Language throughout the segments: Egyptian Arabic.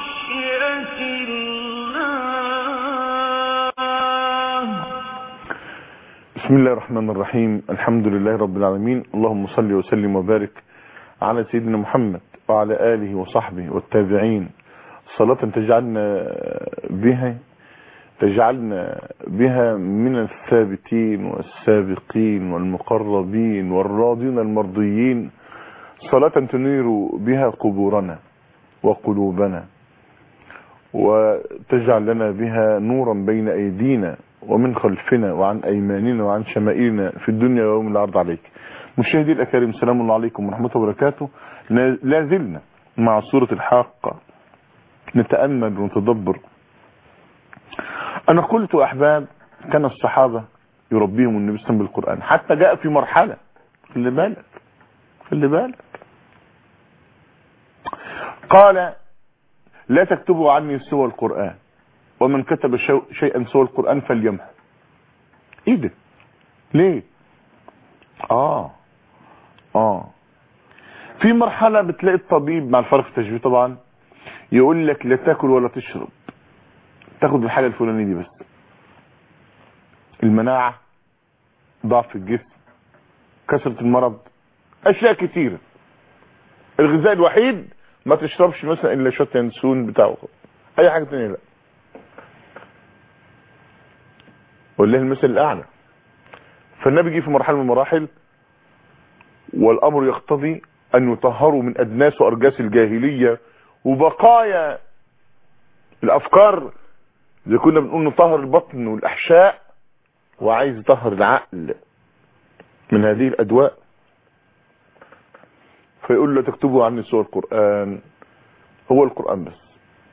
خشية الله بسم الله الرحمن الرحيم الحمد لله رب العالمين اللهم صل وسلم وبارك على سيدنا محمد وعلى آله وصحبه والتابعين صلاة تجعلنا بها تجعلنا بها من الثابتين والسابقين والمقربين والراضين المرضيين صلاة تنير بها قبورنا وقلوبنا وتجعل لنا بها نورا بين أيدينا ومن خلفنا وعن أيماننا وعن شمائلنا في الدنيا ويوم العرض عليك مشاهدي الأكارم سلام الله عليكم ورحمة الله وبركاته لا زلنا مع سورة الحاقة نتأمل ونتدبر أنا قلت أحباب كان الصحابة يربيهم النبي صلى الله عليه وسلم بالقرآن حتى جاء في مرحلة خلي بالك خلي بالك قال لا تكتبوا عني سوى القرآن ومن كتب شو- شيئا سوى القرآن فليمحو ايه ده ليه اه اه في مرحلة بتلاقي الطبيب مع الفرق في التشبيه طبعا يقول لك لا تاكل ولا تشرب تاخد الحاجة الفلانية دي بس المناعة ضعف الجسم كثرة المرض اشياء كتيرة الغذاء الوحيد ما تشربش مثلا الا شويه ينسون بتاعه اي حاجه تانية لا ولله المثل الاعلى فالنبي جه في مرحله من المراحل والامر يقتضي ان يطهروا من ادناس وارجاس الجاهليه وبقايا الافكار زي كنا بنقول نطهر البطن والاحشاء وعايز يطهر العقل من هذه الادواء فيقول له تكتبوا عني سوى القرآن هو القرآن بس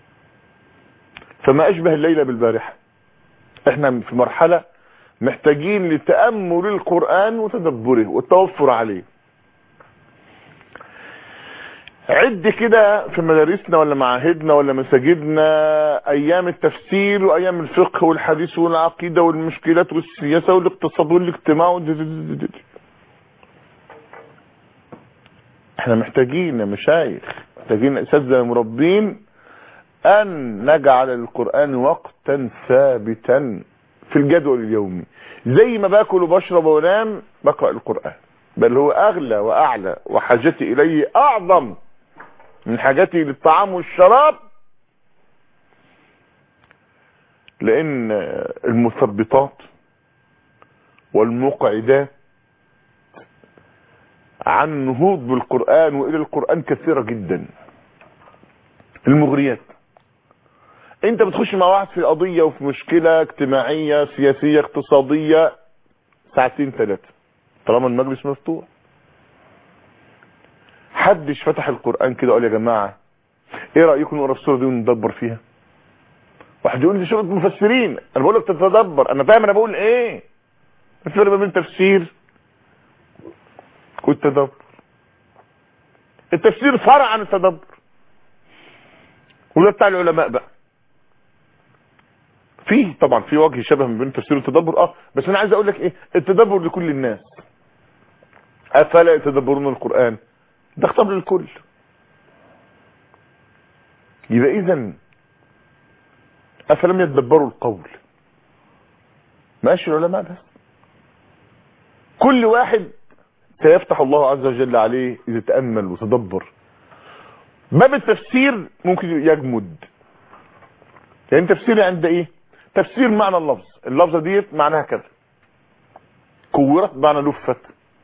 فما أشبه الليلة بالبارحة احنا في مرحلة محتاجين لتأمل القرآن وتدبره والتوفر عليه عد كده في مدارسنا ولا معاهدنا ولا مساجدنا ايام التفسير وايام الفقه والحديث والعقيدة والمشكلات والسياسة والاقتصاد والاجتماع والد- احنا محتاجين يا مشايخ محتاجين اساتذه مربين ان نجعل القران وقتا ثابتا في الجدول اليومي زي ما باكل وبشرب وانام بقرا القران بل هو اغلى واعلى وحاجتي اليه اعظم من حاجتي للطعام والشراب لان المثبطات والمقعدات عن النهوض بالقرآن وإلى القرآن كثيرة جدا المغريات انت بتخش مع واحد في قضية وفي مشكلة اجتماعية سياسية اقتصادية ساعتين ثلاثة طالما المجلس مفتوح حدش فتح القرآن كده قال يا جماعة ايه رأيكم نقرا السورة دي وندبر فيها واحد يقول لي سورة مفسرين انا بقول لك تتدبر انا فاهم انا بقول ايه الفرق بين تفسير والتدبر التفسير فرع عن التدبر وده بتاع العلماء بقى فيه طبعا في وجه شبه ما بين التفسير والتدبر اه بس انا عايز اقول لك ايه التدبر لكل الناس افلا يتدبرون القران ده خطاب للكل يبقى اذا افلم يتدبروا القول ماشي العلماء بس كل واحد سيفتح الله عز وجل عليه اذا تأمل وتدبر باب التفسير ممكن يجمد يعني تفسير عند ايه تفسير معنى اللفظ اللفظة دي معناها كذا كورت معنى لفت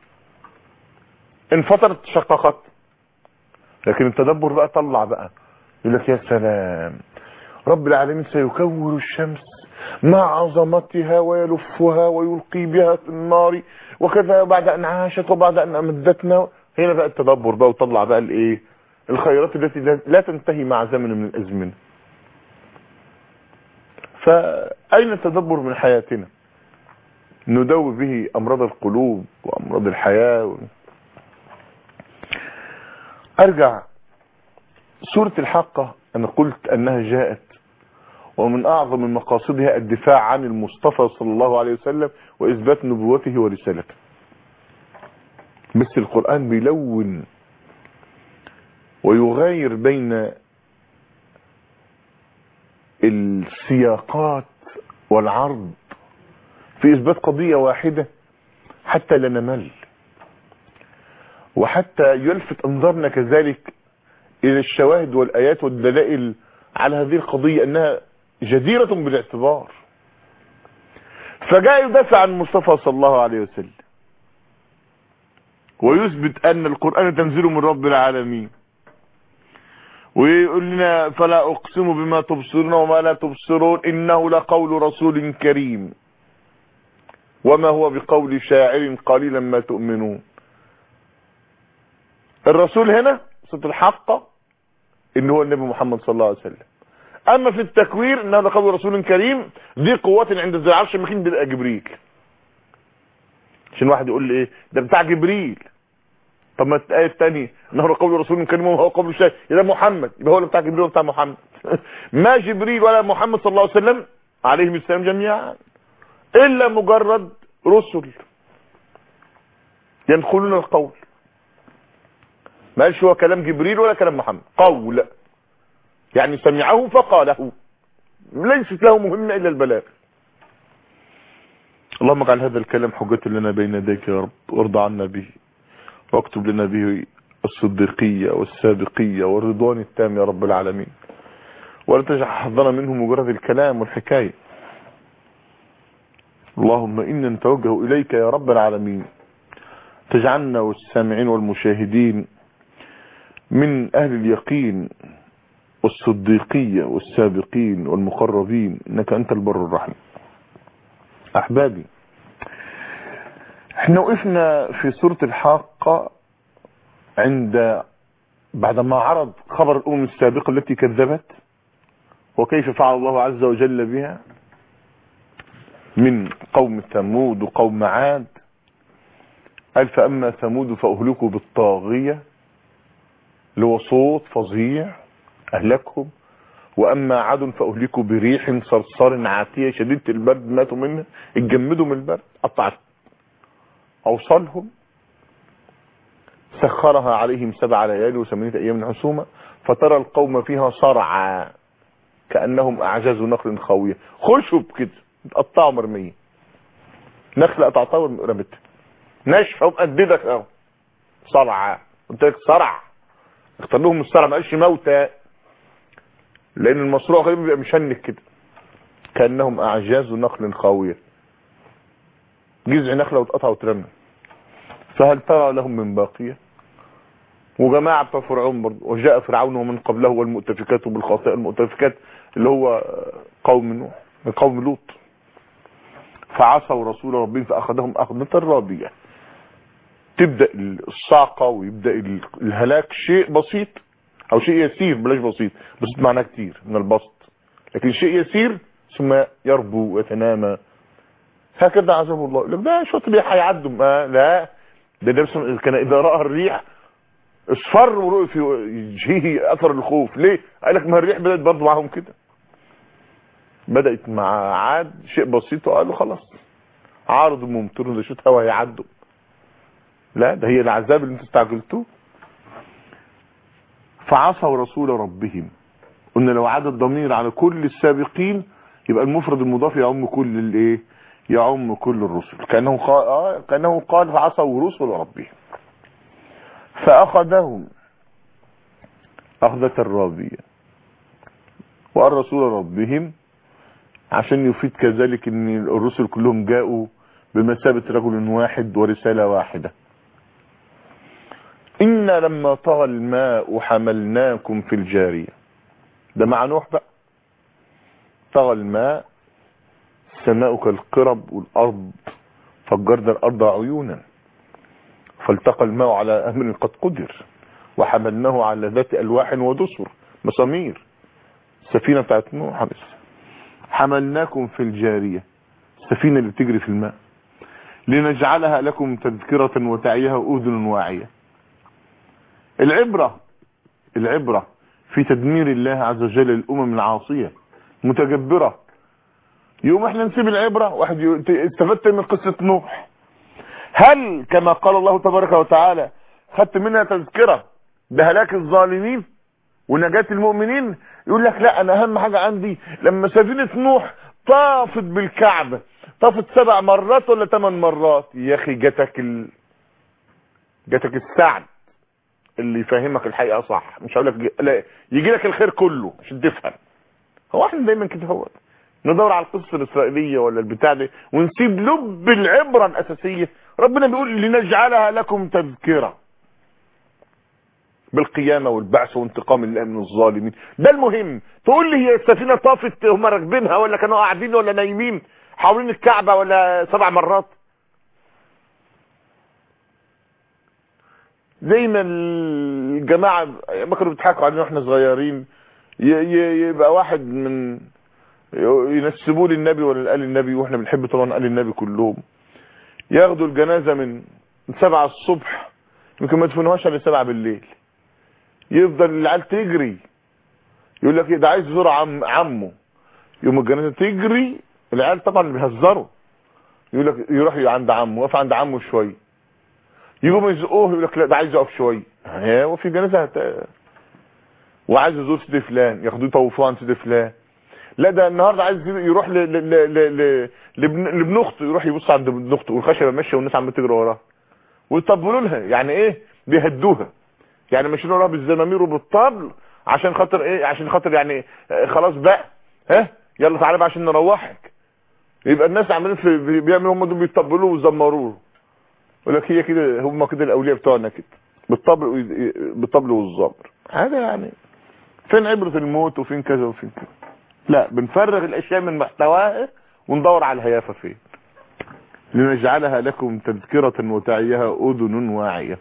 انفطرت شققت لكن التدبر بقى طلع بقى يقول لك يا سلام رب العالمين سيكور الشمس مع عظمتها ويلفها ويلقي بها في النار وكذا بعد ان عاشت وبعد ان امدتنا هنا بقى التدبر بقى وطلع بقى الايه الخيرات التي لا- لا تنتهي مع زمن من الازمنه فاين التدبر من حياتنا نداوي به امراض القلوب وامراض الحياه و... ارجع سوره الحاقه انا قلت انها جاءت ومن اعظم مقاصدها الدفاع عن المصطفى صلى الله عليه وسلم واثبات نبوته ورسالته بس القرآن بيلون ويغاير بين السياقات والعرض في اثبات قضية واحدة حتى لا نمل وحتى يلفت انظارنا كذلك الى الشواهد والايات والدلائل على هذه القضية انها جديرة بالاعتبار فجاء يدافع عن المصطفى صلى الله عليه وسلم ويثبت ان القرآن تنزيل من رب العالمين ويقول لنا فلا اقسم بما تبصرون وما لا تبصرون انه لقول رسول كريم وما هو بقول شاعر قليلا ما تؤمنون الرسول هنا صوت الحق ان هو النبي محمد صلى الله عليه وسلم اما في التكوير انه لقول رسول كريم دي قوات عند ذي العرش المكين بيبقى جبريل عشان واحد يقول لي ايه ده بتاع جبريل طب ما الآية الثانية انه لقول رسول كريم وهو قول شيء يبقى محمد يبقى هو اللي بتاع جبريل وبتاع محمد ما جبريل ولا محمد صلى الله عليه وسلم عليهم السلام جميعا الا مجرد رسل ينقلون القول ما قالش هو كلام جبريل ولا كلام محمد قول يعني سمعه فقاله ليست له مهمة الا البلاغ اللهم اجعل هذا الكلام حجة لنا بين يديك يا رب وارضى عنا به واكتب لنا به الصديقية والسابقية والرضوان التام يا رب العالمين ولا تجعل حظنا منه مجرد الكلام والحكاية اللهم إنا نتوجه إليك يا رب العالمين تجعلنا والسامعين والمشاهدين من أهل اليقين والصديقية والسابقين والمقربين إنك أنت البر الرحيم أحبابي احنا وقفنا في سورة الحاقة عند بعدما عرض خبر الأمم السابقة التي كذبت وكيف فعل الله عز وجل بها من قوم ثمود وقوم عاد قال فأما ثمود فأهلكوا بالطاغية اللي هو صوت فظيع أهلكهم وأما عاد فأهلكوا بريح صرصار عاتية شديدة البرد ماتوا منها اتجمدوا من البرد قطعت أوصلهم سخرها عليهم سبع ليالي وثمانية أيام حسومة فترى القوم فيها صرعى كأنهم أعجاز نخل خاوية خشب كده اتقطعوا مرمية نخلة قطعتها ورمتها ناشفة ومقددة اهو صرعى قلت لك صرع اختار لهم الصرع ما قالش موتى لان المصروع غالبا بيبقى مشنك كده كانهم اعجاز نخل خاويه جذع نخله واتقطع واترمى فهل ترى لهم من باقيه وجماعه بتوع فرعون برضه وجاء فرعون ومن قبله والمؤتفكات بالخاطئه المؤتفكات اللي هو قوم نوح قوم لوط فعصوا رسول ربهم فاخذهم اخذه رابيه تبدا الصاعقه ويبدا الهلاك شيء بسيط او شيء يسير بلاش بسيط بسيط معناه كتير من البسط لكن شيء يسير ثم يربو ويتنامى هكذا عذاب الله لك ده شويه ريح هيعدوا ما لا ده ده كان اذا راى الريح اصفر ورؤي في وجهه اثر الخوف ليه قال لك ما الريح بدات برضه معاهم كده بدات مع عاد شيء بسيط وقالوا خلاص عارض ممطر ده شويه هوا هيعدوا لا ده هي العذاب اللي انتوا استعجلتوه فعصوا رسول ربهم قلنا لو عاد الضمير على كل السابقين يبقى المفرد المضاف يعم كل الايه يعم كل الرسل كانه قال آه كانه قال فعصوا رسل ربهم فاخذهم اخذة الرابية وقال رسول ربهم عشان يفيد كذلك ان الرسل كلهم جاءوا بمثابة رجل واحد ورسالة واحدة إن لما طغى الماء حملناكم في الجارية ده مع نوح بقى طغى الماء السماء كالقرب والأرض فجرنا الأرض عيونا فالتقى الماء على أمر قد قدر وحملناه على ذات ألواح ودسر مسامير السفينة بتاعت نوح بس حملناكم في الجارية السفينة اللي بتجري في الماء لنجعلها لكم تذكرة وتعيها أذن واعية العبرة العبرة في تدمير الله عز وجل الأمم العاصية متجبرة يوم احنا نسيب العبرة واحد استفدت من قصة نوح هل كما قال الله تبارك وتعالى خدت منها تذكرة بهلاك الظالمين ونجاة المؤمنين يقول لك لا انا اهم حاجة عندي لما سفينة نوح طافت بالكعبة طافت سبع مرات ولا ثمان مرات يا اخي جاتك ال... جاتك السعد اللي يفهمك الحقيقة صح مش هقول لك لا يجي لك الخير كله عشان تفهم هو احنا دايما كده هو ندور على القصة الإسرائيلية ولا البتاع دي ونسيب لب العبرة الأساسية ربنا بيقول لنجعلها لكم تذكرة بالقيامة والبعث وانتقام الله من الظالمين ده المهم تقول لي هي السفينة طافت هم راكبينها ولا كانوا قاعدين ولا نايمين حوالين الكعبة ولا سبع مرات زي ما الجماعة ما كانوا بيضحكوا علينا واحنا صغيرين ي- ي- يبقى واحد من ينسبوه للنبي ولا آل النبي واحنا بنحب طبعا آل النبي كلهم ياخدوا الجنازة من من سبعة الصبح يمكن ما يدفنوهاش الا سبعة بالليل يفضل العيال تجري يقول لك إيه ده عايز يزور عم عمه يوم الجنازة تجري العيال طبعا بيهزروا يقول لك يروح عند عمه يقف عند عمه شويه يقوم يزقوه يقول لك لا ده عايز يقف شويه ها وفي جنازه هت... وعايز يزور سيدي فلان ياخدوه يطوفوه عن سيدي فلان لا ده النهارده عايز يروح ل... ل... ل... ل... ل... لابن... لابن اخته يروح يبص عند ابن اخته والخشبه ماشيه والناس عماله تجري وراها ويطبلوا لها يعني ايه بيهدوها يعني ماشيين وراها بالزمامير وبالطبل عشان خاطر ايه عشان خاطر يعني آه، خلاص بقى ها يلا تعالى بقى عشان نروحك يبقى الناس عاملين في بيعملوا هم دول بيطبلوا ويزمروا له يقول لك هي كده هم كده الاولياء بتوعنا كده بالطبل وي- بالطبل والزمر هذا يعني فين عبرة الموت وفين كذا وفين كذا لا بنفرغ الاشياء من محتواها وندور على الهيافة فين لنجعلها لكم تذكرة وتعيها اذن واعية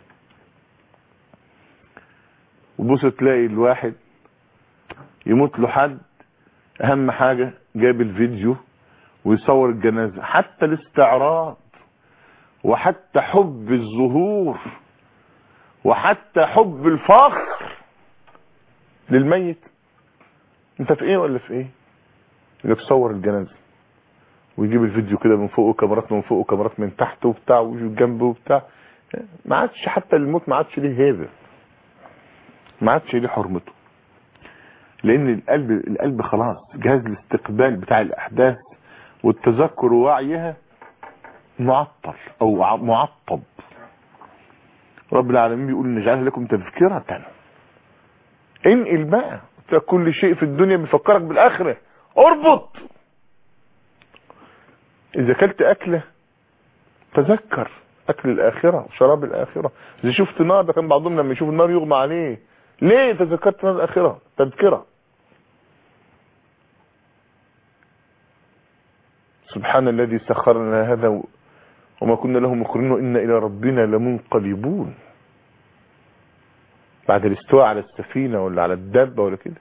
وبص تلاقي الواحد يموت له حد اهم حاجة جاب الفيديو ويصور الجنازة حتى الاستعراض وحتى حب الظهور وحتى حب الفخر للميت انت في ايه ولا في ايه يقول لك صور الجنازه ويجيب الفيديو كده من فوق وكاميرات من فوق وكاميرات من تحت وبتاع ويجي جنبه وبتاع ما عادش حتى الموت ما عادش ليه هيبه ما عادش ليه حرمته لان القلب القلب خلاص جهاز الاستقبال بتاع الاحداث والتذكر ووعيها معطل او ع- معطب رب العالمين بيقول نجعلها لكم تذكرة انقل بقى كل شيء في الدنيا بيفكرك بالاخرة اربط اذا اكلت اكلة تذكر اكل الاخرة شراب الاخرة اذا شفت نار ده كان بعضهم لما يشوف النار يغمى عليه ليه تذكرت نار الاخرة تذكرة سبحان الذي سخر لنا هذا وما كنا له مقرنين وإنا إلى ربنا لمنقلبون بعد الاستواء على السفينة ولا على الدابة ولا كده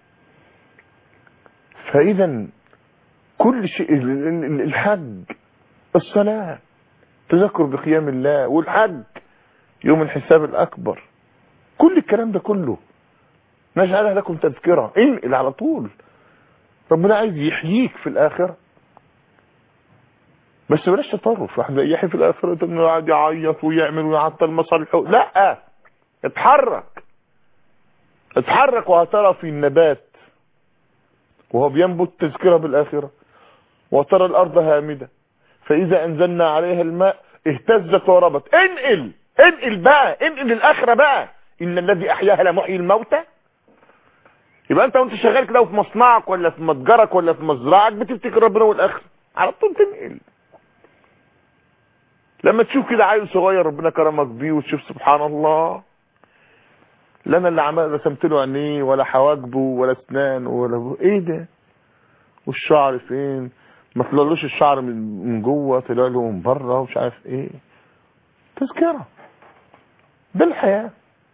فإذا كل شيء ال- ال- الحج الصلاة تذكر بقيام الله والحج يوم الحساب الأكبر كل الكلام ده كله نجعلها لكم تذكرة انقل على طول ربنا عايز يحييك في الآخرة بس بلاش تطرف واحد يحيي في الآخرة انه قاعد يعيط ويعمل ويعطل مصالحه لا اتحرك اتحرك وهترى في النبات وهو بينبت تذكرة بالآخرة وترى الأرض هامدة فإذا أنزلنا عليها الماء اهتزت وربت انقل انقل بقى انقل الآخرة بقى إن الذي أحياها لمحيي الموتى يبقى أنت وأنت شغال كده في مصنعك ولا في متجرك ولا في مزرعك بتفتكر ربنا والآخرة على طول تنقل لما تشوف كده عيل صغير ربنا كرمك بيه وتشوف سبحان الله لا انا اللي عمال رسمت له عينيه ولا حواجبه ولا اسنان ولا بو. ايه ده والشعر فين ما طلعلوش الشعر من من جوه طلع له من بره ومش عارف ايه تذكره ده الحياه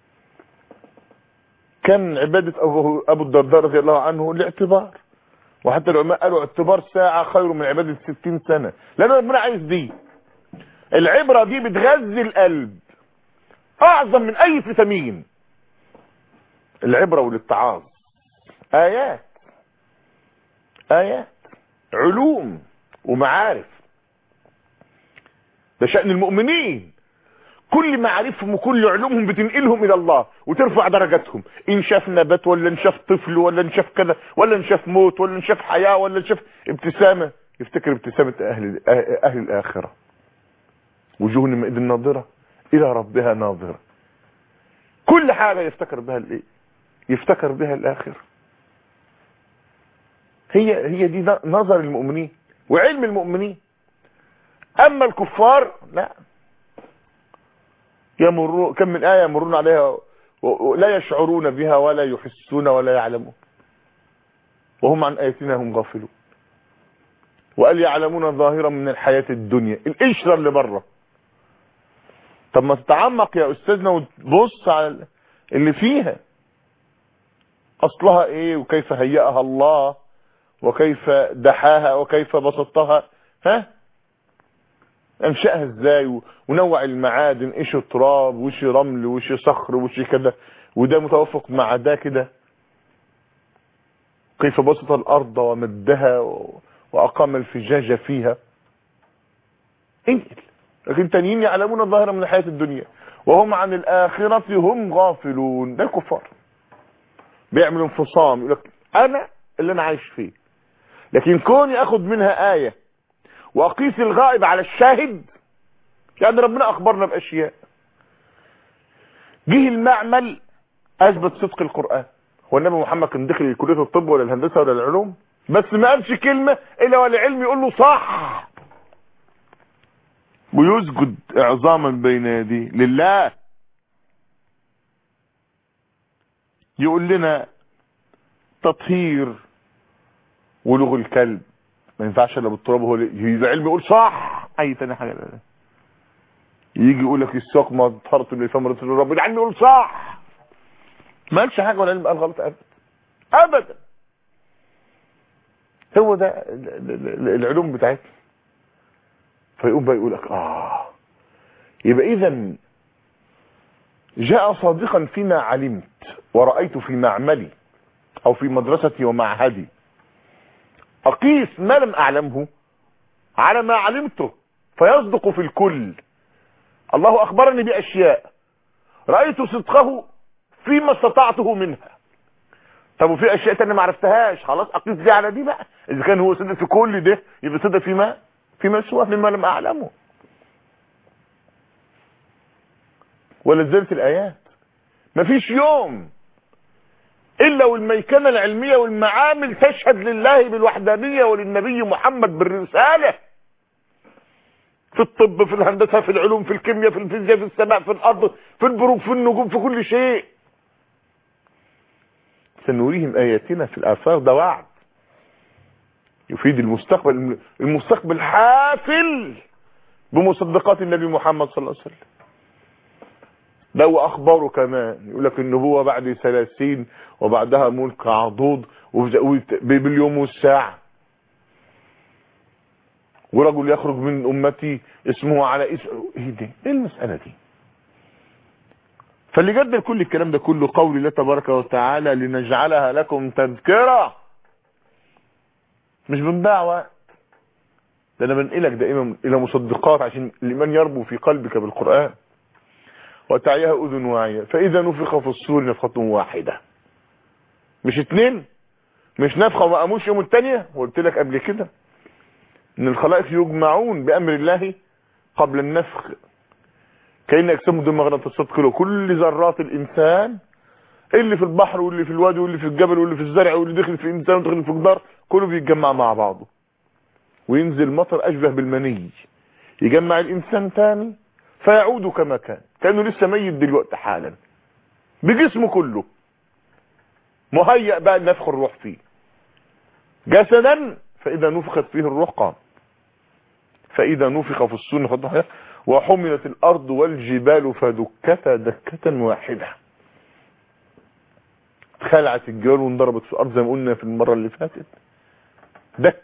كان عباده ابو ابو الدرداء رضي الله عنه الاعتبار وحتى العلماء قالوا اعتبار ساعه خير من عباده 60 سنه لان ربنا عايز دي العبره دي بتغذي القلب اعظم من اي فيتامين العبرة والاتعاظ آيات آيات علوم ومعارف ده شأن المؤمنين كل معارفهم وكل علومهم بتنقلهم الى الله وترفع درجاتهم ان شاف نبات ولا ان شاف طفل ولا ان شاف كذا ولا ان شاف موت ولا ان شاف حياة ولا ان شاف ابتسامة يفتكر ابتسامة اهل اهل الاخرة وجوه يومئذ ناظرة الى ربها ناظرة كل حاجة يفتكر بها الايه يفتكر بها الاخرة هي هي دي نظر المؤمنين وعلم المؤمنين اما الكفار لا يمرون كم من آية يمرون عليها لا يشعرون بها ولا يحسون ولا يعلمون وهم عن آياتنا هم غافلون وقال يعلمون ظاهرا من الحياة الدنيا القشرة اللي بره طب ما تتعمق يا أستاذنا وتبص على اللي فيها أصلها إيه وكيف هيئها الله وكيف دحاها وكيف بسطها ها انشأها ازاي ونوع المعادن ايش تراب وش رمل وش صخر وش كده وده متوافق مع ده كده كيف بسط الارض ومدها واقام الفجاج فيها انقل لكن تانيين يعلمون الظاهرة من الحياة الدنيا وهم عن الاخرة هم غافلون ده الكفار بيعملوا انفصام يقول لك انا اللي انا عايش فيه لكن كوني اخد منها ايه واقيس الغائب على الشاهد يعني ربنا اخبرنا باشياء جه المعمل اثبت صدق القرآن هو النبي محمد كان دخل كلية الطب ولا الهندسة ولا العلوم بس ما قالش كلمة الا والعلم يقول له صح ويسجد اعظاما بين يديه لله يقول لنا تطهير ولغ الكلب ما ينفعش الا بالتراب هو العلم يقول صح اي تاني حاجه لا يجي يقول لك الساق ما طهرت اللي فم الرب العلم يقول صح ما قالش حاجه ولا العلم قال غلط ابدا ابدا هو ده العلوم بتاعتنا فيقوم بقى يقول لك اه يبقى اذا جاء صادقا فيما علمت ورأيت في معملي او في مدرستي ومعهدي اقيس ما لم اعلمه على ما علمته فيصدق في الكل الله اخبرني باشياء رأيت صدقه فيما استطعته منها طب وفي اشياء تانية ما عرفتهاش خلاص اقيس دي على دي بقى اذا كان هو صدق في كل ده يبقى صدق فيما فيما سوى مما لم اعلمه ولزلت الايات مفيش يوم الا والميكنة العلمية والمعامل تشهد لله بالوحدانية وللنبي محمد بالرسالة في الطب في الهندسة في العلوم في الكيمياء في الفيزياء في السماء في الارض في البروج في النجوم في كل شيء سنريهم اياتنا في الافاق ده وعد يفيد المستقبل المستقبل حافل بمصدقات النبي محمد صلى الله عليه وسلم ده واخباره كمان يقول لك النبوة بعد ثلاثين وبعدها ملك عضوض باليوم والساعة ورجل يخرج من امتي اسمه على اسم ايه دي ايه المسألة دي فاللي جدد كل الكلام ده كله قول الله تبارك وتعالى لنجعلها لكم تذكرة مش بنباع وقت ده انا بنقلك دائما الى مصدقات عشان لمن يربو في قلبك بالقرآن وتعيها اذن واعية فاذا نفخ في الصور نفخة واحدة مش اتنين مش نفخة وما قاموش يوم التانية وقلت لك قبل كده ان الخلائق يجمعون بامر الله قبل النفخ كأن اجسامهم دول مغناطيسات كله كل ذرات الانسان اللي في البحر واللي في الوادي واللي في الجبل واللي في الزرع واللي داخل في الانسان وداخل في الجدار كله بيتجمع مع بعضه وينزل مطر اشبه بالمني يجمع الانسان تاني فيعود كما كان كانه لسه ميت دلوقتي حالا بجسمه كله مهيأ بقى نفخ الروح فيه جسدا فاذا نفخت فيه الروح قام فاذا نفخ في السور نفخت وحملت الارض والجبال فدكتا دكة واحدة خلعت الجبال وانضربت في الارض زي ما قلنا في المرة اللي فاتت دك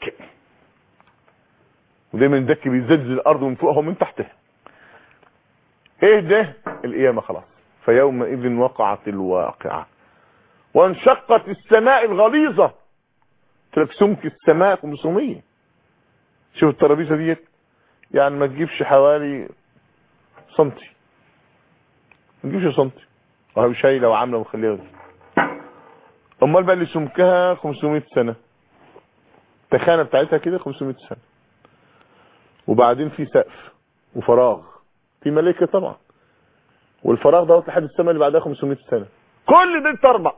ودايما الدك بيزلزل الارض من فوقها ومن تحتها ايه ده القيامة خلاص فيومئذ وقعت الواقعة وانشقت السماء الغليظة تلك سمك السماء 500 شوف الترابيزة ديت يعني ما تجيبش حوالي سنتي ما تجيبش سنتي وهي شايله وعامله ومخليها امال بقى اللي سمكها 500 سنه التخانه بتاعتها كده 500 سنه وبعدين في سقف وفراغ في ملائكه طبعا والفراغ دوت لحد السماء اللي بعدها 500 سنه كل ده تربع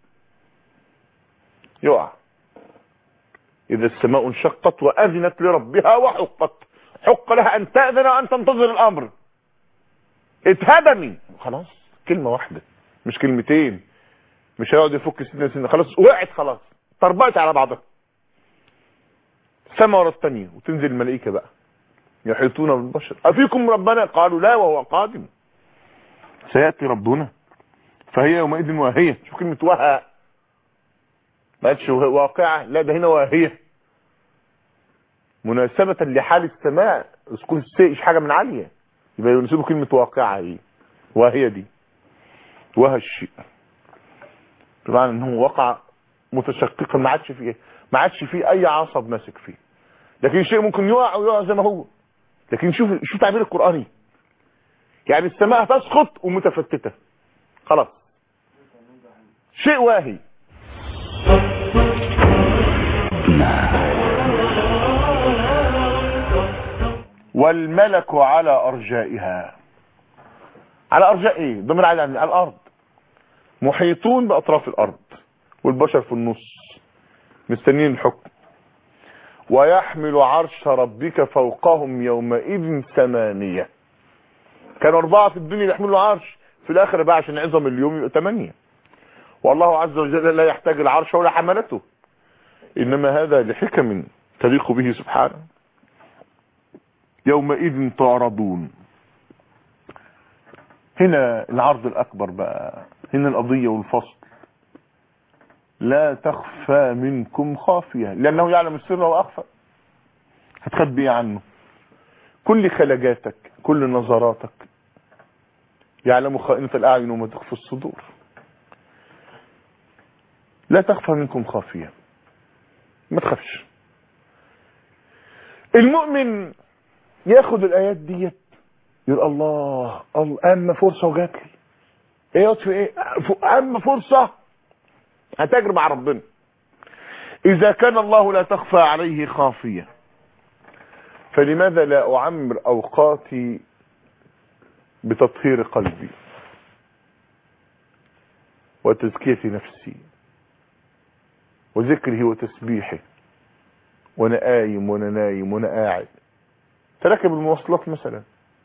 يقع اذا السماء انشقت واذنت لربها وحقت حق لها ان تاذن وان تنتظر الامر اتهدمي خلاص كلمه واحده مش كلمتين مش هيقعد يفك سنه سنه خلاص وقعت خلاص طربقت على بعضها سما ورا الثانيه وتنزل الملائكه بقى يحيطون بالبشر افيكم ربنا قالوا لا وهو قادم سياتي ربنا فهي يومئذ واهيه شوف كلمه وها ما قالش واقعه لا ده هنا واهيه مناسبة لحال السماء تكون تستيقش حاجة من عالية يبقى ينسبه كلمة واقعة ايه وهي دي وهى الشيء بمعنى ان هو وقع متشققا ما عادش فيه ما عادش فيه اي عصب ماسك فيه لكن الشيء ممكن يقع ويقع زي ما هو لكن شوف شوف تعبير القرآني يعني السماء تسقط ومتفتتة خلاص شيء واهي والملك على ارجائها على ارجاء ايه ضمن على على الارض محيطون باطراف الارض والبشر في النص مستنيين الحكم ويحمل عرش ربك فوقهم يومئذ ثمانية كانوا اربعة في الدنيا يحملوا عرش في الاخر بقى عشان عظم اليوم يبقى ثمانية والله عز وجل لا يحتاج العرش ولا حملته انما هذا لحكم تليق به سبحانه يومئذ تعرضون هنا العرض الاكبر بقى هنا القضية والفصل لا تخفى منكم خافية لانه يعلم السر واخفى هتخبي ايه عنه كل خلجاتك كل نظراتك يعلم خائنة الاعين وما تخفي الصدور لا تخفى منكم خافية ما تخافش المؤمن ياخد الايات ديت يقول الله الله اما فرصه وجات لي ايه في ايه اما فرصه هتجري مع ربنا اذا كان الله لا تخفى عليه خافيه فلماذا لا اعمر اوقاتي بتطهير قلبي وتزكيه نفسي وذكره وتسبيحه وانا قايم وانا نايم وانا قاعد تركب المواصلات مثلا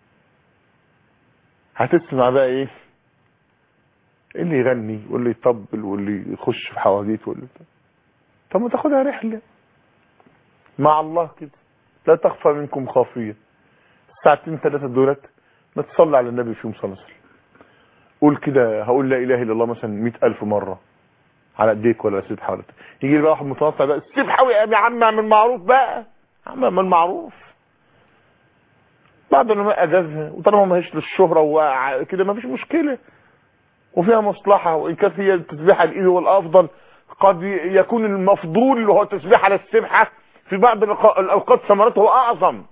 هتسمع بقى ايه اللي يغني واللي يطبل واللي يخش في حواديت واللي طب ما تاخدها رحله مع الله كده لا تخفى منكم خافيه ساعتين ثلاثه دولت ما تصلي على النبي فيهم صلى الله عليه وسلم قول كده هقول لا اله الا الله مثلا مئة الف مره على ايديك ولا سيد حضرتك يجي لي بقى واحد متوسع بقى سيب حاوي يا عم اعمل معروف بقى يا عم اعمل معروف بعد ما اجازها وطالما ما هيش للشهرة وكده ما فيش مشكلة وفيها مصلحة وان كانت هي التسبيحة الايد هو الافضل قد يكون المفضول اللي هو التسبيح على السبحة في بعض الاوقات ثمرته اعظم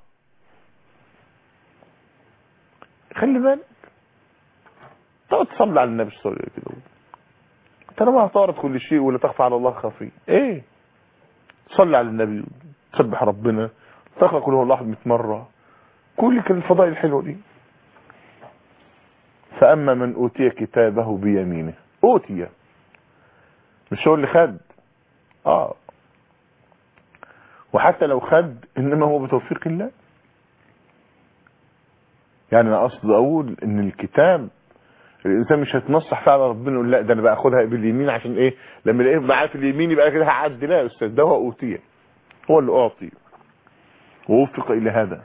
خلي بالك تقعد تصلي على النبي صلى الله عليه وسلم انت ما هتعرض كل شيء ولا تخفى على الله خفي ايه صلي على النبي تسبح ربنا تقرا كل هو الله 100 مره كل كل الفضائل الحلوه دي فاما من اوتي كتابه بيمينه اوتي مش هو اللي خد اه وحتى لو خد انما هو بتوفيق الله يعني انا اقصد اقول ان الكتاب الانسان مش هيتنصح فعلا ربنا يقول لا ده انا باخدها باليمين عشان ايه لما الاقيه معاه في اليمين يبقى كده هعدي لا يا استاذ ده هو اوتي هو اللي اعطي ووفق الى هذا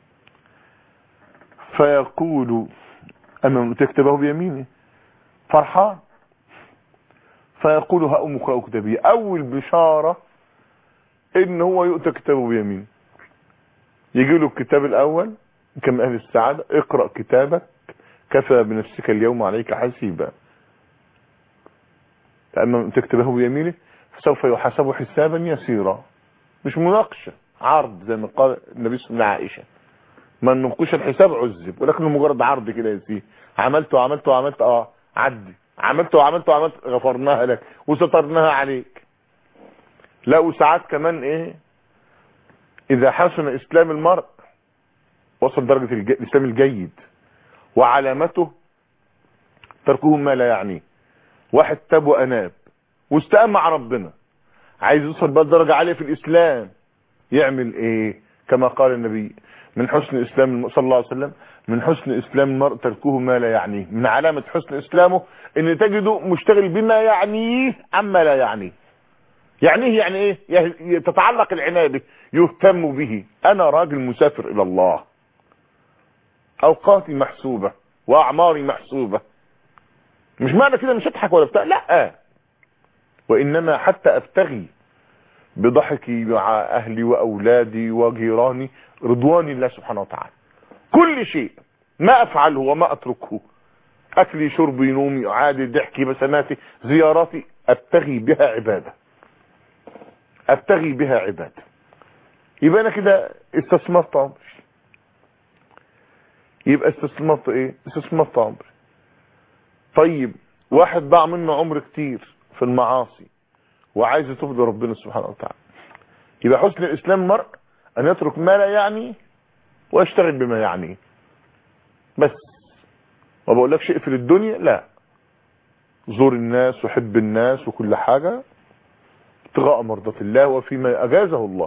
فيقول اما من تكتبه بيمينه فرحان فيقول هأم اقرأ كتابي اول بشارة ان هو يؤتى كتابه بيمينه يجي له الكتاب الاول كما اهل السعادة اقرأ كتابك كفى بنفسك اليوم عليك حسيبا فأما من تكتبه بيمينه فسوف يحاسب حسابا يسيرا مش مناقشة عرض زي ما قال النبي صلى الله عليه وسلم عائشة من نقوش الحساب عذب ولكنه مجرد عرض كده يا سيدي عملت وعملت وعملت اه عدي عملت وعملت وعملت غفرناها لك وسترناها عليك لا وساعات كمان ايه اذا حسن اسلام المرء وصل درجة الج... الاسلام الجيد وعلامته تركه ما لا يعنيه واحد تاب واناب واستقام مع ربنا عايز يوصل بقى درجة عالية في الاسلام يعمل ايه كما قال النبي من حسن اسلام الم- صلى الله عليه وسلم من حسن اسلام المرء تركه ما لا يعنيه من علامة حسن اسلامه ان تجده مشتغل بما يعنيه عما لا يعنيه يعنيه يعني ايه يه- تتعلق العناية به يهتم به انا راجل مسافر الى الله اوقاتي محسوبة واعماري محسوبة مش معنى كده مش هضحك ولا بتاع لا وانما حتى ابتغي بضحكي مع اهلي واولادي وجيراني رضوان الله سبحانه وتعالى كل شيء ما افعله وما اتركه اكلي شربي نومي عادي ضحكي بسماتي زياراتي ابتغي بها عباده ابتغي بها عباده يبقى انا كده استثمرت عمري يبقى استثمرت ايه استثمرت عمري طيب واحد ضاع منه عمر كتير في المعاصي وعايز يتوب لربنا سبحانه وتعالى يبقى حسن الاسلام المرء ان يترك ما لا يعنيه ويشتغل بما يعنيه بس ما بقولكش اقفل الدنيا لا زور الناس وحب الناس وكل حاجة ابتغاء مرضات الله وفيما اجازه الله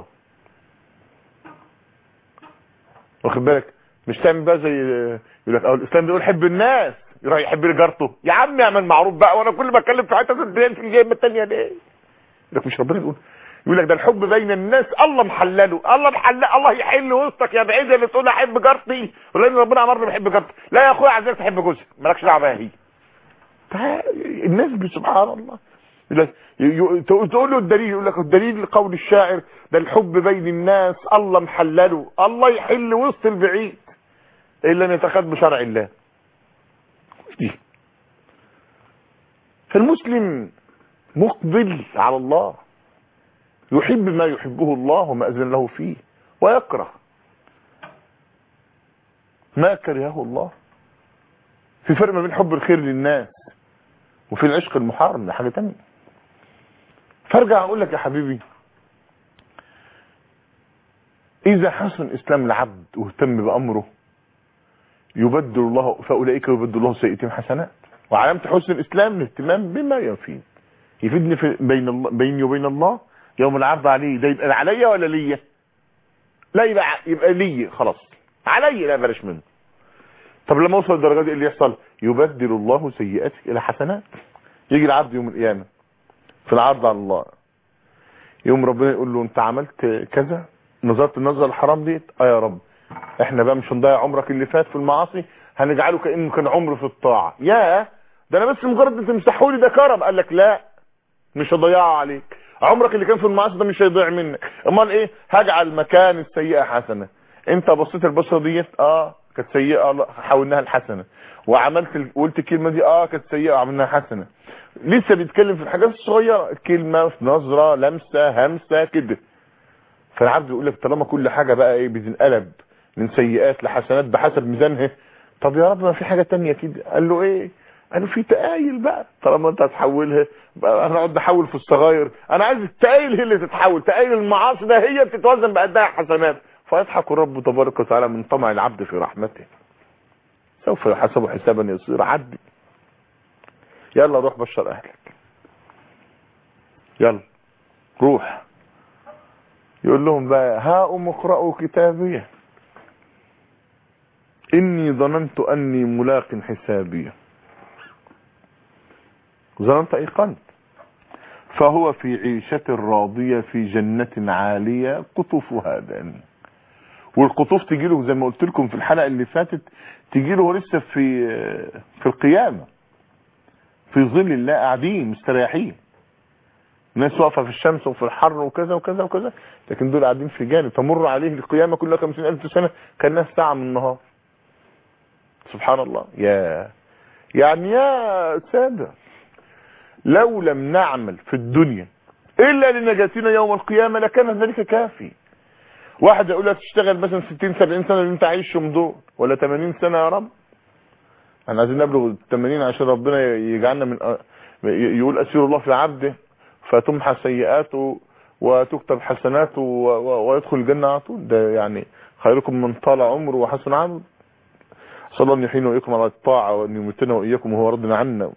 واخد بالك مش تعمل بقى زي يقول لك اه الاسلام بيقول حب الناس يروح يحب جارته يا عم اعمل معروف بقى وانا كل ما اتكلم في حته الدنيا في الجيم الثانيه ليه يقول لك مش ربنا يقول يقول لك ده الحب بين الناس الله محلله الله محلل الله يحل وسطك يا بعيد اللي تقول احب جارتي ولان ربنا امرني بحب جارتي لا يا اخويا عايزك تحب جوزك مالكش دعوه بيها هي تع- الناس ب- سبحان الله يقول لك- ي- ي- تقول له الدليل يقول لك الدليل قول الشاعر ده الحب بين الناس الله محلله الله يحل وسط البعيد الا ان يتخذ بشرع الله دي فالمسلم مقبل على الله يحب ما يحبه الله وما أذن له فيه ويكره ما كرهه الله في فرق ما بين حب الخير للناس وفي العشق المحرم ده حاجة تانية فارجع اقول لك يا حبيبي اذا حسن اسلام العبد واهتم بامره يبدل الله فاولئك يبدل الله سيئتهم حسنات وعلامة حسن الاسلام الاهتمام بما يفيد يفيدني في بين الله بيني وبين الله يوم العرض عليه ده يبقى عليا ولا ليا لا يبقى يبقى ليا خلاص عليا لا بلاش منه طب لما اوصل الدرجات دي إيه اللي يحصل يبدل الله سيئاتك الى حسنات يجي العبد يوم القيامه في العرض على الله يوم ربنا يقول له انت عملت كذا نظرت النظره الحرام ديت اه يا رب احنا بقى مش هنضيع عمرك اللي فات في المعاصي هنجعله كانه كان عمر في الطاعه يا ده انا بس مجرد انت تمسحوا لي ده كرم قال لك لا مش هضيعه عليك عمرك اللي كان في المعاصي ده مش هيضيع منك امال ايه هجعل مكان السيئه حسنه انت بصيت البصره ديت اه كانت سيئه لا، حولناها لحسنه وعملت ال- قلت الكلمه دي اه كانت سيئه وعملناها حسنه لسه بيتكلم في الحاجات الصغيره كلمه في نظره لمسه همسه كده فالعبد يقول لك طالما كل حاجه بقى ايه بتنقلب من سيئات لحسنات بحسب ميزانها طب يا رب ما في حاجه تانية كده قال له ايه قال له في تقايل بقى طالما انت هتحولها بقى هنقعد نحول في الصغاير انا عايز التقايل هي اللي تتحول تقايل المعاصي ده هي بتتوزن بقدها حسنات فيضحك الرب تبارك وتعالى من طمع العبد في رحمته سوف يحاسب حسابا يصير عدي يلا روح بشر اهلك يلا روح يقول لهم بقى هاؤم اقرأوا كتابيه إني ظننت أني ملاق حسابي ظننت أيقنت فهو في عيشة راضية في جنة عالية قطوفها دان والقطوف تجيله زي ما قلت لكم في الحلقة اللي فاتت تجيله هو لسه في في القيامة في ظل الله قاعدين مستريحين ناس واقفة في الشمس وفي الحر وكذا وكذا وكذا لكن دول قاعدين في جانب تمر عليه القيامة كلها خمسين ألف سنة كأنها ساعة من النهار سبحان الله يا يعني يا سادة لو لم نعمل في الدنيا إلا لنجاتنا يوم القيامة لكان ذلك كافي واحد يقول لك تشتغل مثلا 60 70 سنه اللي انت عايشهم دول ولا 80 سنه يا رب احنا عايزين نبلغ 80 عشان ربنا يجعلنا من يقول اسير الله في عبده فتمحى سيئاته وتكتب حسناته و- و- ويدخل الجنه على طول ده يعني خيركم من طال عمره وحسن عمل صلى الله ان يحيينا واياكم على الطاعه وان يمتنا واياكم وهو رضنا عنا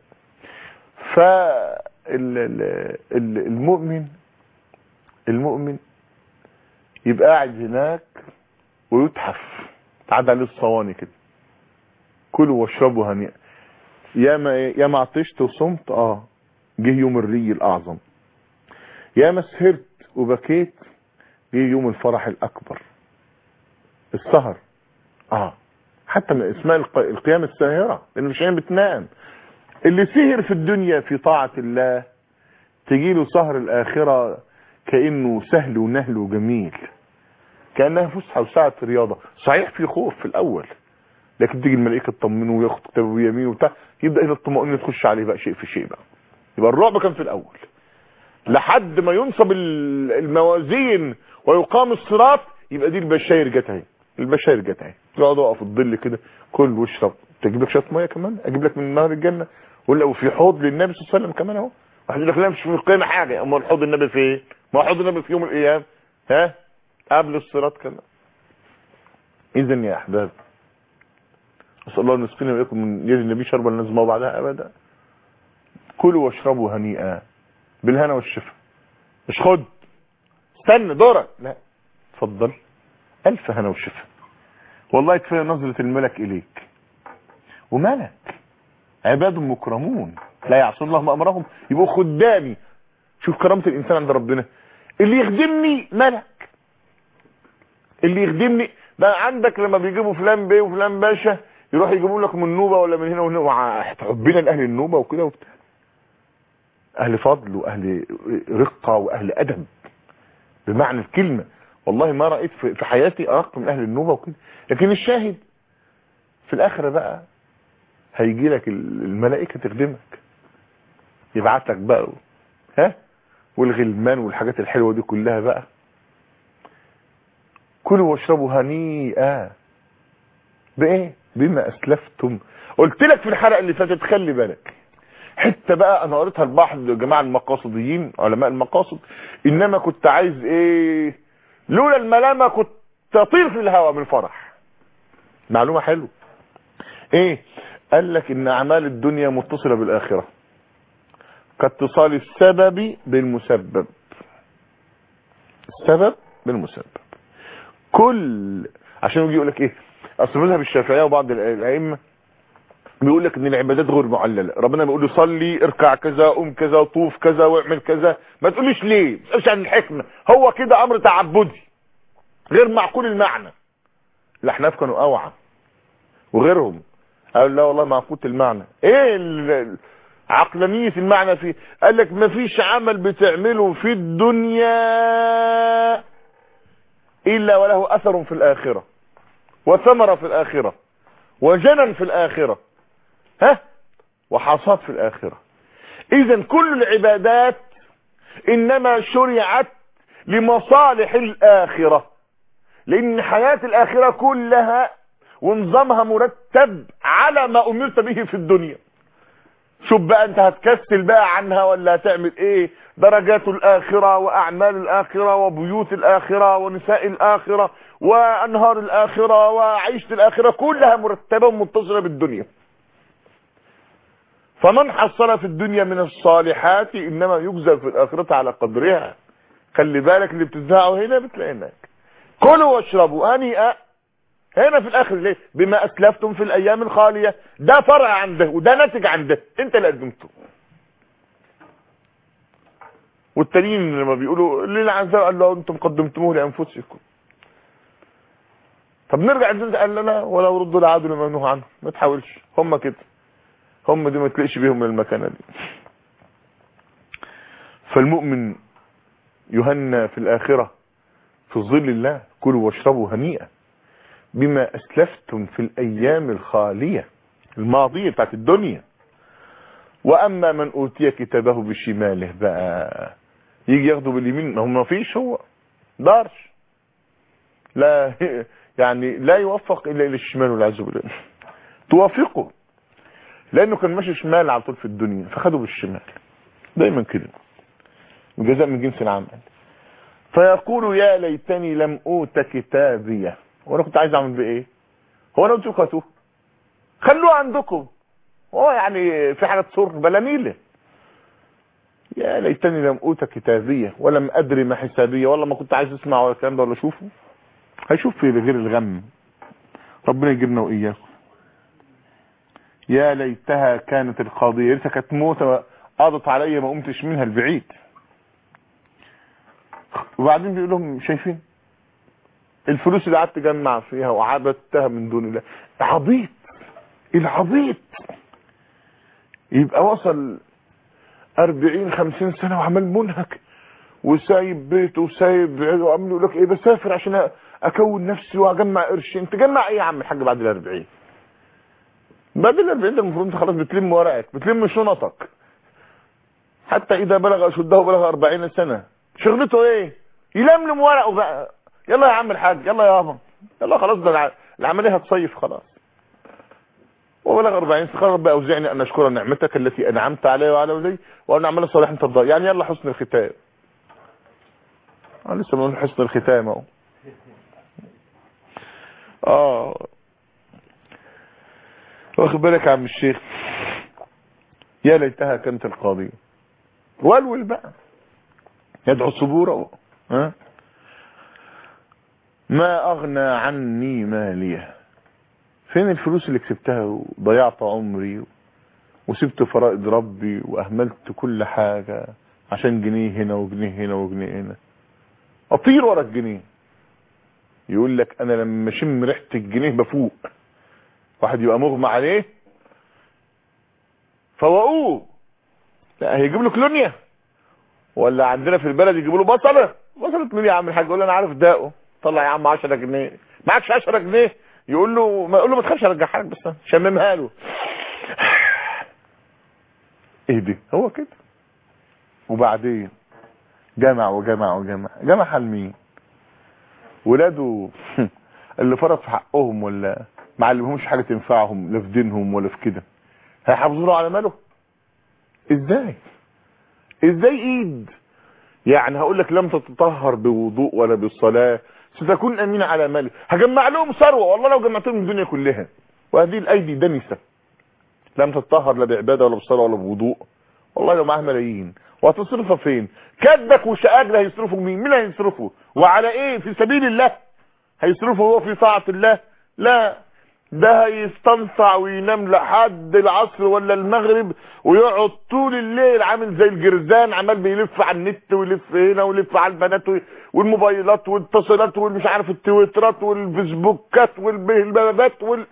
فالمؤمن المؤمن يبقى قاعد هناك ويتحف تعدى عليه الصواني كده كلوا واشربوا هنيئا يا ما يا ما عطشت وصمت اه جه يوم الري الاعظم يا ما سهرت وبكيت جه يوم الفرح الاكبر السهر اه حتى من اسماء الق- القيام الساهره لان مش عين بتنام اللي سهر في الدنيا في طاعه الله تجيله سهر الاخره كانه سهل ونهل وجميل كانها فسحه وساعه رياضه صحيح في خوف في الاول لكن تيجي الملائكه تطمنه وياخد كتابه بيمينه وبتاع يبدا هنا الطمانينه تخش عليه بقى شيء في شيء بقى يبقى الرعب كان في الاول لحد ما ينصب ال- الموازين ويقام الصراط يبقى دي البشاير جت اهي البشاير جت اهي تقعد اقف في الظل كده كل واشرب تجيب لك شويه ميه كمان اجيب لك من نهر الجنه ولا وفي حوض للنبي صلى الله عليه وسلم كمان اهو واحد يقول لك لا مش في القيامه حاجه امال حوض النبي فين ما هو حوض النبي في يوم القيامه ها قبل الصراط كمان اذا يا احباب اسال الله ان يسقينا واياكم من يد النبي شربا لا نزمه بعدها ابدا كلوا واشربوا هنيئا بالهنا والشفا مش خد استنى دورك لا اتفضل الف هنا وشفا والله كفايه نظره الملك اليك وملك عباد مكرمون لا يعصون الله ما امرهم يبقوا خدامي شوف كرامه الانسان عند ربنا اللي يخدمني ملك اللي يخدمني ده عندك لما بيجيبوا فلان بيه وفلان باشا يروح يجيبوا لك من النوبه ولا من هنا وهنا وع- حبنا لاهل النوبه وكده وبتاع اهل فضل واهل رقه واهل ادب بمعنى الكلمه والله ما رايت في في حياتي ارق من اهل النوبه وكده لكن الشاهد في الاخره بقى هيجي لك الملائكه تخدمك يبعت لك بقى ها والغلمان والحاجات الحلوه دي كلها بقى كلوا واشربوا هنيئا بايه بما اسلفتم قلت لك في الحلقه اللي فاتت خلي بالك حته بقى انا قريتها لبعض جماعه المقاصديين علماء المقاصد انما كنت عايز ايه لولا الملامه كنت تطير في الهواء من الفرح معلومه حلوه ايه قال لك ان اعمال الدنيا متصله بالاخره كاتصال السبب بالمسبب السبب بالمسبب كل عشان يجي يقول لك ايه اصل مذهب الشافعيه وبعض الائمه بيقول لك ان العبادات غير معلله ربنا بيقول له صلي اركع كذا قوم كذا طوف كذا واعمل كذا ما تقوليش ليه ما تسالش عن الحكمه هو كده امر تعبدي غير معقول المعنى الاحناف كانوا اوعى وغيرهم قالوا لا والله معقول المعنى ايه ال- ال- عقلانيه المعنى فيه قال لك ما فيش عمل بتعمله في الدنيا الا وله اثر في الاخره وثمره في الاخره وجنن في الاخره ها وحصاد في الاخره اذا كل العبادات انما شرعت لمصالح الاخره لان حياه الاخره كلها ونظامها مرتب على ما امرت به في الدنيا شوف بقى انت هتكسل بقى عنها ولا هتعمل ايه درجات الاخرة واعمال الاخرة وبيوت الاخرة ونساء الاخرة وانهار الاخرة وعيشة الاخرة كلها مرتبة ومتصلة بالدنيا فمن حصل في الدنيا من الصالحات انما يجزى في الاخرة على قدرها خلي بالك اللي بتزهقه هنا بتلاقي هناك كلوا واشربوا هنيئا هنا في الاخر ليه بما اسلفتم في الايام الخالية ده فرع عن ده وده ناتج عن ده انت اللي قدمته والتانيين لما بيقولوا ليه العذاب قال له انتم قدمتموه لانفسكم طب نرجع الجزء قال لنا ولو ردوا لعادوا لما نهوا عنه ما تحاولش هم كده هم دي ما تلاقيش بيهم من المكانه دي فالمؤمن يهنى في الاخره في ظل الله كلوا واشربوا هنيئا بما اسلفتم في الايام الخاليه الماضيه بتاعت الدنيا واما من اوتي كتابه بشماله بقى يجي ياخده باليمين ما هو ما فيش هو دارش لا يعني لا يوفق الا الى الشمال والعياذ بالله توافقه لانه كان ماشي شمال على طول في الدنيا فخده بالشمال دايما كده الجزاء من جنس العمل فيقول يا ليتني لم اوت كتابيه وانا كنت عايز اعمل بايه هو انا قلت لكم هاتوه خلوه عندكم هو يعني في حاجه تصر بلاميله يا ليتني لم اوت كتابيه ولم ادري ما حسابيه والله ما كنت عايز اسمع ولا الكلام ده ولا اشوفه هيشوف في غير الغم ربنا يجيبنا واياكم يا ليتها كانت القاضيه يا ريتها كانت موته قضت عليا ما قمتش منها البعيد وبعدين بيقول لهم شايفين الفلوس اللي قعدت اجمع فيها وعبدتها من دون الله عبيط العبيط يبقى وصل أربعين خمسين سنة وعمال منهك وسايب بيته وسايب عيله وعمال يقول لك ايه بسافر عشان اكون نفسي واجمع قرشين تجمع ايه يا عم الحاج بعد الأربعين بعد الأربعين ده المفروض انت خلاص بتلم ورقك بتلم شنطك حتى اذا بلغ اشده بلغ أربعين سنة شغلته ايه يلملم ورقه بقى يلا يا عم الحاج يلا يابا يلا خلاص ده العمليه هتصيف خلاص وبلغ 40 قال رب اوزعني ان اشكر نعمتك التي انعمت علي وعلى والدي وان اعمل صالحا ترضى يعني يلا حسن الختام انا لسه بنقول حسن الختام اهو اه واخد بالك يا عم الشيخ يا ليتها كانت القاضيه والول بقى يدعو صبوره ها ما اغنى عني ماليه فين الفلوس اللي كسبتها وضيعت عمري وسبت فرائض ربي واهملت كل حاجة عشان جنيه هنا وجنيه هنا وجنيه هنا اطير ورا الجنيه يقول لك انا لما اشم ريحه الجنيه بفوق واحد يبقى مغمى عليه فوقوه لا هيجيب له كلونيا ولا عندنا في البلد يجيبوا له بصله بصله مين يا عم الحاج يقول له انا عارف داقه طلع يا عم 10 جنيه معكش 10 جنيه يقول له ما يقول له ما تخافش ارجعها لك بس شممها له ايه دي هو كده وبعدين جمع وجمع وجمع جمع حال مين ولاده اللي فرض في حقهم ولا ما علمهمش حاجه تنفعهم لا في دينهم ولا في كده هيحافظوا له على ماله ازاي ازاي ايد يعني هقول لك لم تتطهر بوضوء ولا بالصلاه ستكون امين على مالك هجمع لهم ثروه والله لو جمعت لهم الدنيا كلها وهذه الايدي دنسه لم تتطهر لا بعباده ولا بصلاه ولا بوضوء والله لو معاها ملايين وهتصرفها فين كدك وشقاك ده هيصرفوا مين مين هيصرفوا وعلى ايه في سبيل الله هيصرفوا هو في طاعه الله لا ده هيستنصع وينام لحد العصر ولا المغرب ويقعد طول الليل عامل زي الجرزان عمال بيلف على النت ويلف هنا ويلف على البنات والموبايلات والاتصالات والمش عارف التويترات والفيسبوكات والبابات وال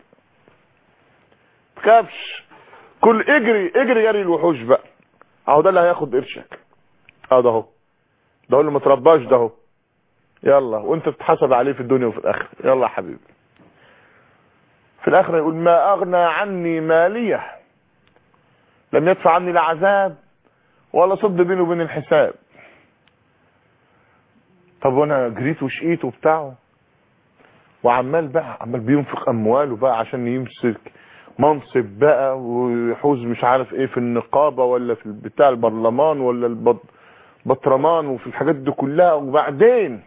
تخافش كل اجري اجري جري الوحوش بقى اهو ده اللي هياخد قرشك اه ده اهو ده هو اللي ما ترباش ده اهو يلا وانت تتحاسب عليه في الدنيا وفي الاخره يلا يا حبيبي في الاخره يقول ما اغنى عني ماليه لم يدفع عني لا عذاب ولا صد بيني وبين الحساب طب وانا جريت وشقيت وبتاعه وعمال بقى عمال بينفق امواله بقى عشان يمسك منصب بقى ويحوز مش عارف ايه في النقابه ولا في بتاع البرلمان ولا البطرمان وفي الحاجات دي كلها وبعدين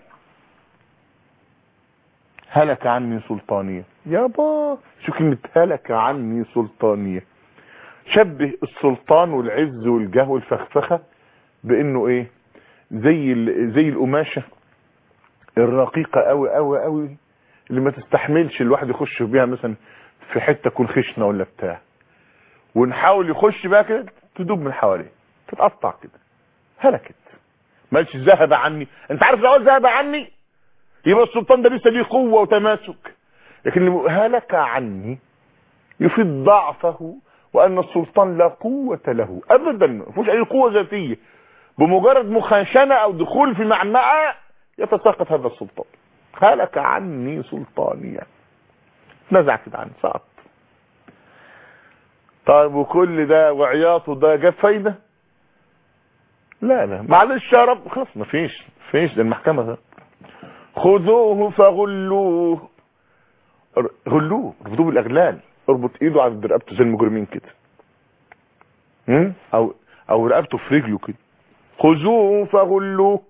هلك عني سلطانية يابا شو كلمة هلك عني سلطانية شبه السلطان والعز والجاه والفخفخة بانه ايه زي زي القماشة الرقيقة قوي قوي قوي اللي ما تستحملش الواحد يخش بيها مثلا في حتة تكون خشنة ولا بتاع ونحاول يخش بقى كده تدوب من حواليه تتقطع كده هلكت مالش ذهب عني انت عارف لو ذهب عني يبقى السلطان ده لسه ليه قوه وتماسك لكن هلك عني يفيد ضعفه وان السلطان لا قوه له ابدا ما فيهوش اي قوه ذاتيه بمجرد مخاشنه او دخول في معمعه يتساقط هذا السلطان هلك عني سلطانيا نزع كده عني سقط طيب وكل ده وعياطه ده جاب فايده لا لا معلش يا رب خلاص مفيش مفيش ده المحكمه ده خذوه فغلوه ر- غلوه اربطوه بالاغلال اربط ايده عند رقبته زي المجرمين كده هم؟ او او رقبته في رجله كده خذوه فغلوه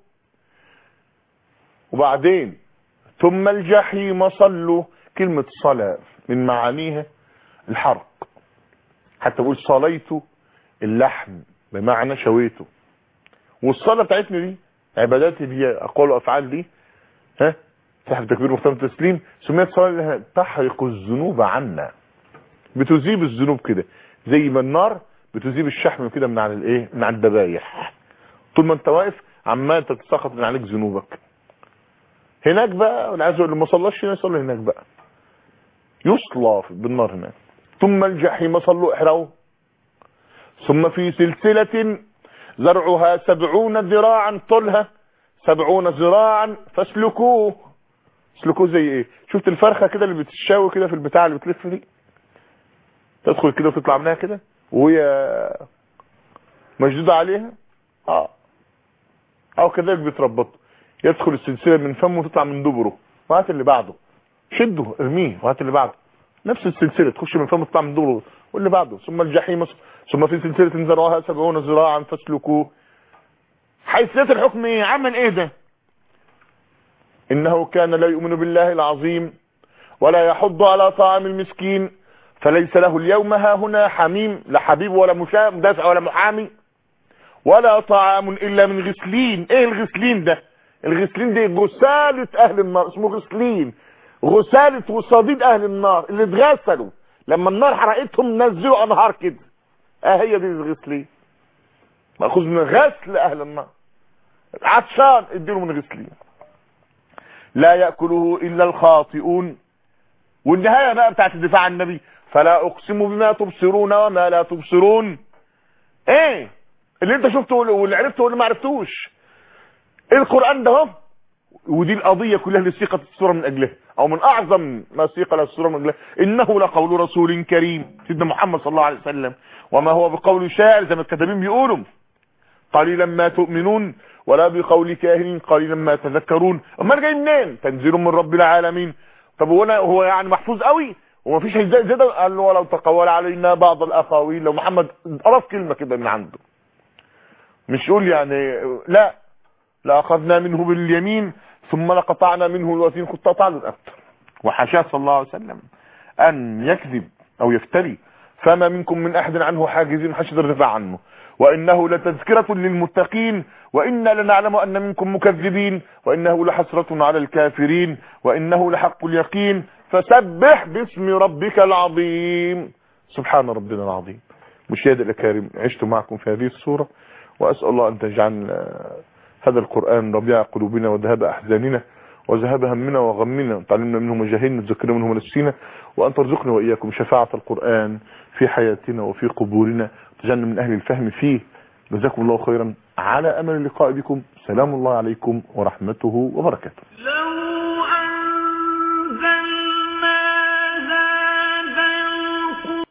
وبعدين ثم الجحيم صلوا كلمة صلاة من معانيها الحرق حتى بقول صليت اللحم بمعنى شويته والصلاة بتاعتنا دي عباداتي دي اقوال وافعال دي ها تحت تكبير محترم تسليم سميت صلاة لأنها تحرق الذنوب عنا بتذيب الذنوب كده زي ما النار بتذيب الشحم كده من على الايه من على الذبايح طول ما انت واقف عمال تتساقط من عليك ذنوبك هناك بقى انا عايز اقول اللي ما صلاش هنا يصلي هناك بقى يصلى بالنار هناك ثم الجحيم صلوا احرقوا ثم في سلسلة زرعها سبعون ذراعا طولها سبعون ذراعا فاسلكوه اسلكوه زي ايه شفت الفرخة كده اللي بتشاوي كده في البتاع اللي بتلف دي تدخل كده وتطلع منها كده وهي مشدودة عليها اه او كذلك بيتربط يدخل السلسلة من فمه وتطلع من دبره وهات اللي بعده شده ارميه وهات اللي بعده نفس السلسلة تخش من فمه وتطلع من دبره واللي بعده ثم الجحيم ثم في سلسلة زرعها سبعون ذراعا فاسلكوه حيثية الحكم ايه عمل ايه ده انه كان لا يؤمن بالله العظيم ولا يحض على طعام المسكين فليس له اليوم ها هنا حميم لا حبيب ولا مشام مدافع ولا محامي ولا طعام الا من غسلين ايه الغسلين ده الغسلين دي غسالة اهل النار اسمه غسلين غسالة وصديد اهل النار اللي اتغسلوا لما النار حرقتهم نزلوا انهار كده اه هي دي الغسلين مأخوذ من غسل اهل النار عطشان اديله من غسلين لا يأكله الا الخاطئون والنهاية بقى بتاعت الدفاع عن النبي فلا اقسم بما تبصرون وما لا تبصرون ايه اللي انت شفته واللي عرفته واللي ما عرفتوش القرآن ده اهو ودي القضية كلها اللي سيقت السورة من اجلها او من اعظم ما سيق لها السورة من اجلها انه لقول رسول كريم سيدنا محمد صلى الله عليه وسلم وما هو بقول شاعر زي ما الكتابين بيقولوا قليلا ما تؤمنون ولا بقول كاهن قليلا ما تذكرون امال جاي منين تنزيل من رب العالمين طب هو أنا هو يعني محفوظ قوي ومفيش هيزاي زي ده قال له ولو تقول علينا بعض الاقاويل لو محمد قرف كلمه كده من عنده مش يقول يعني لا لاخذنا منه باليمين ثم لقطعنا منه الوثين كنت قطعنا اكتر وحاشاه صلى الله عليه وسلم ان يكذب او يفتري فما منكم من احد عنه حاجزين حشد الرفع عنه وانه لتذكرة للمتقين وانا لنعلم ان منكم مكذبين وانه لحسرة على الكافرين وانه لحق اليقين فسبح باسم ربك العظيم سبحان ربنا العظيم مشاهد الاكارم عشت معكم في هذه الصورة واسأل الله ان تجعل هذا القرآن ربيع قلوبنا وذهاب احزاننا وذهاب همنا وغمنا تعلمنا منه مجاهلنا تذكرنا منه نفسنا وأن ترزقنا وإياكم شفاعة القرآن في حياتنا وفي قبورنا تجعلنا من أهل الفهم فيه جزاكم الله خيرا على أمل اللقاء بكم سلام الله عليكم ورحمته وبركاته لو أنزلنا